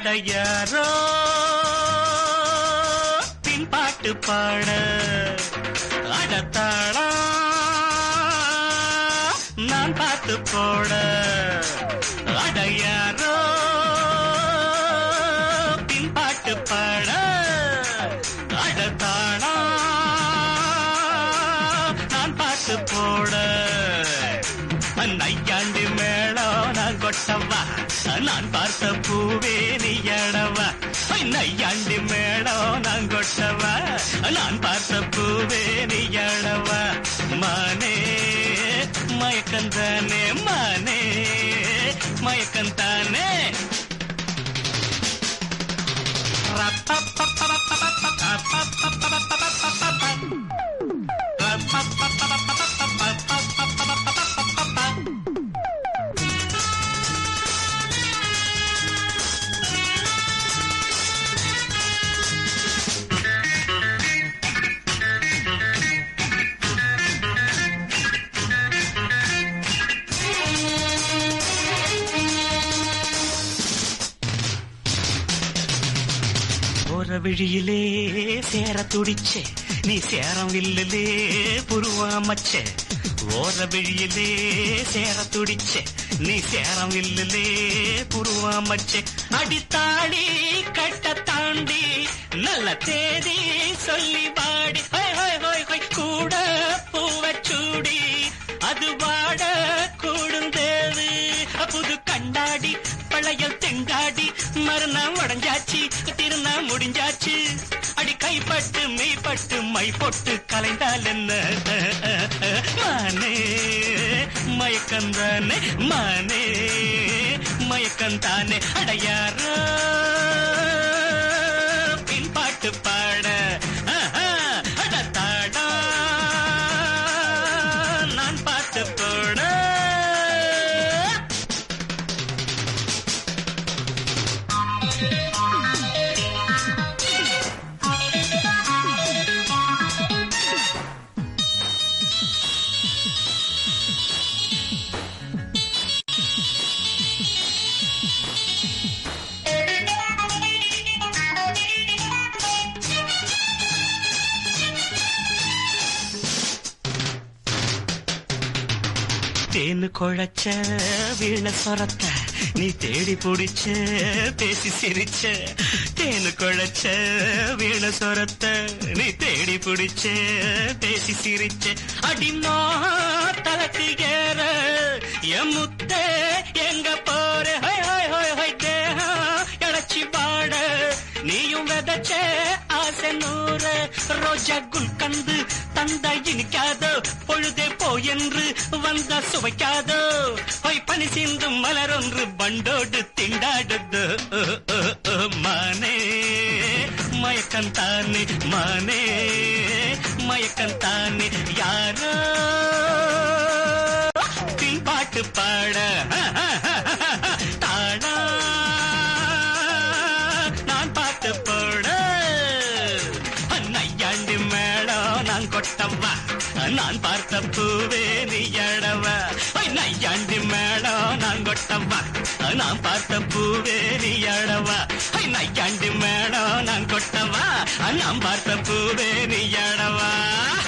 அடையாரோ பின்பாட்டு பாட அடத்தாளா நான் பார்த்து போட அடையாரோ பின்பாட்டு பாட அடத்தாளா நான் பார்த்து போட நையாண்டி மேளம் நான் கொட்டவா நான் பார்த்த பூவே நீ எடவா நையாண்டி மேளம் நான் கொட்டவா நான் பார்த்த பூவே நீ எடவா மானே மயக்கந்தானே மானே மயக்கந்தானே போற விழியிலே சேர துடிச்சே நீ சேரம் வில்லிலே புருவாமச்சே ஓர விழியிலே சேர துடிச்சே நீ சேரம் வில்லிலே புருவாமச்சே அடித்தாடி கட்ட தாண்டி நல்ல தேதி சொல்லி பாடி ஹோய் ஹோய் ஹோய் ஹோய் கூட பூவச்சூடி அது வாட கூடுந்தேது புது கண்ணாடி பழையல் தெங்காடி மறுநாள் உடஞ்சாச்சு திருநா முடிஞ்சாச்சு அடி கைப்பட்டு மெய்ப்பட்டு மை பொட்டு கலைந்தால் என்ன மானே மயக்கந்தானே மானே மயக்கந்தானே அடையாரோ பின்பாட்டு பாட ஆஹா, அடத்தாடா நான் பார்த்து போட தேனு குழைச்ச வீண சொரத்த நீ தேடி பிடிச்ச பேசி சிரிச்ச தேனு குழைச்ச வீண சொரத்த நீ தேடி பிடிச்ச பேசி சிரிச்ச அடிமா தலக்கு ஏற என் முத்தே எங்க போற ஹோய் ஹோய் ஹோய் ஹோய் தேகம் இழைச்சி வாட நீயும் விதைச்ச ஆசை நூறு ரோஜா குல்கந்து தந்த இனிக்காதோ பொழுதே போ என்று வந்த சுவைக்காதோ பொய் பனி சிந்தும் மலரொன்று பண்டோடு திண்டாடுது மானே மயக்கம் தானே மானே மயக்கம் தானே யாரோ பின்பாட்டு பாட தாடா நான் பாட்டு போட நையாண்டி மேடம் நான் கொட்டவா நான் பார்த்த பூவே நீ எடவா நையாண்டி மேடம் நான் கொட்டவா நான் பார்த்த பூவே நீ எடவா நையாண்டி மேடம் நான் கொட்டவா நான் பார்த்த பூவே நீ எடவா